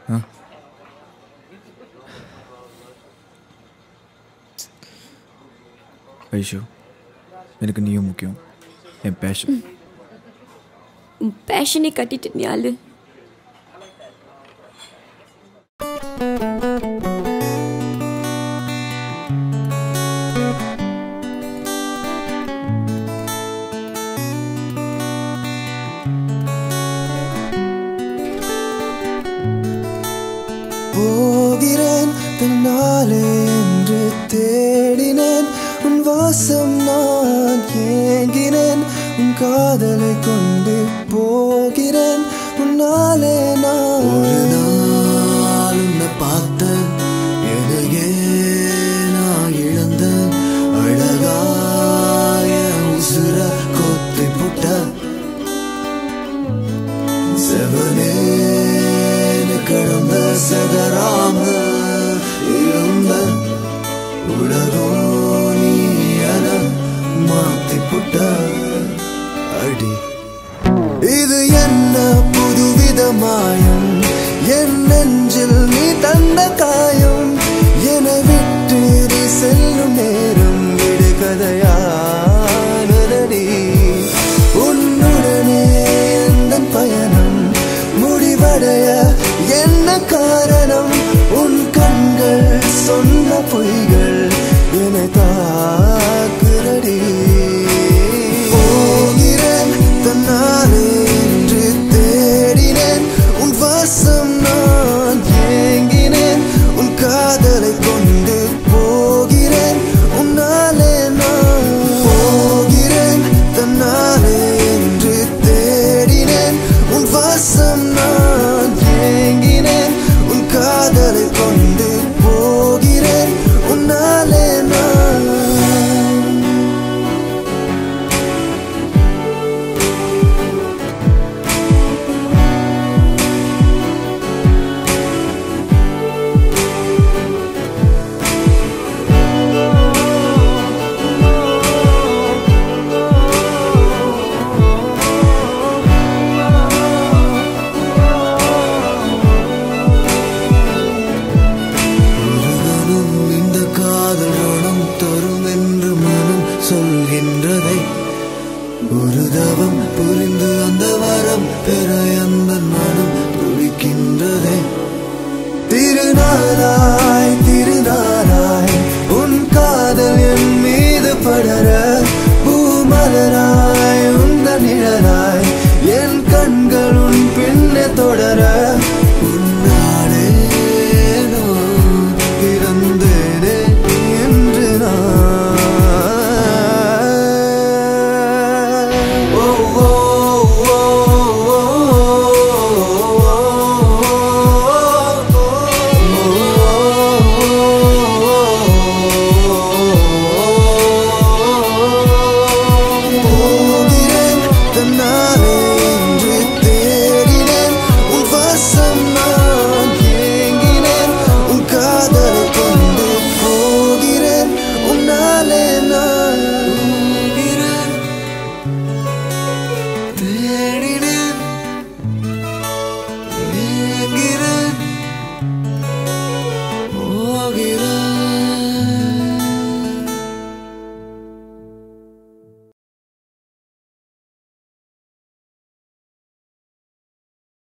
ஆ ஐஷு எனக்கு நீயும் முக்கியம் என் பேஷன் உன் பேஷனை கட்டிட்டு நீ ஆளு போகிறேன் தன்னாலே என்று தேடினேன் உன் வாசம் நான் ஏங்கினேன் உன் காதலை கொண்டு போகிறேன் உன்னாலே நான் ஒரு நாள் உன்னை பார்த்தேன் எதையே நான் இழந்தேன் அழகாய உசுர கொத்தி புட்ட செவனேனு கடந்த சதராம இருந்த உலகம் நீ என மாத்தி புட்ட அடி இது என்ன புதுவித மாயம் என் நெஞ்சில் நீ தந்த காயம் என விட்டு நீ செல்லும் நேரம் விடு கதையானதடி உன்னுடனே எந்த பயணம் முடிவடைய என்ன காரணம் உன் கண்கள் சொன்ன பொய்கள் என தாக்குறடி போகிறேன் தன்னாலே என்று தேடினேன் உன் வாசம் நான் ஏங்கினேன் உன் காதலை கொண்டு போகிறேன் உன்னாலே நான் போகிறேன் தன்னாலே என்று தேடினேன் உன் வாசம் நான் ஏங்கினேன் உன் காதலை கொண்டு போகிறேன் உன்னாலே நான் ஒருவனும் இந்த காதல் ரணம் தரும் என்று மனம் சொல்கின்றதை ஒரு தவம் புரிந்து அந்த வரம் பெற அந்த மனம் துடிக்கின்றதே திருநாளாய் திருநாளாய் உன் காதல் என் மீது படர பூமலராய் உந்த நிழலாய் என் கண்கள் உன் பின்னே தொடர